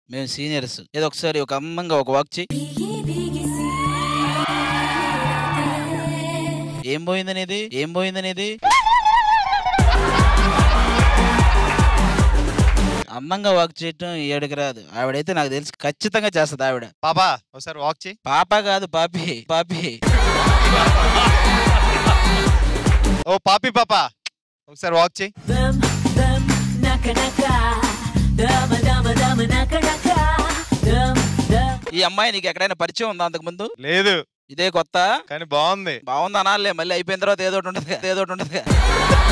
మేము సీనియర్స్ ఏదో ఒకసారి ఒక అమ్మంగా ఒక వాక్ చేయి ఏం పోయిందనేది ఏం పోయిందనేది అందంగా వాక్ చేయటం ఏడుకి రాదు ఆవిడైతే నాకు తెలిసి ఖచ్చితంగా చేస్తుంది ఆవిడ పాపా ఒకసారి వాక్ చేయి పాప కాదు పాపి పాపి ఓ పాపి పాపా ఒకసారి వాక్ చేయి ఈ అమ్మాయి నీకు ఎక్కడైనా పరిచయం ఉందా అంతకు ముందు లేదు ఇదే కొత్త కానీ బాగుంది బాగుంది అనాలే మళ్ళీ అయిపోయిన తర్వాత ఏదో ఒకటి ఉంటుంది ఏదో ఒకటి ఉంటుంది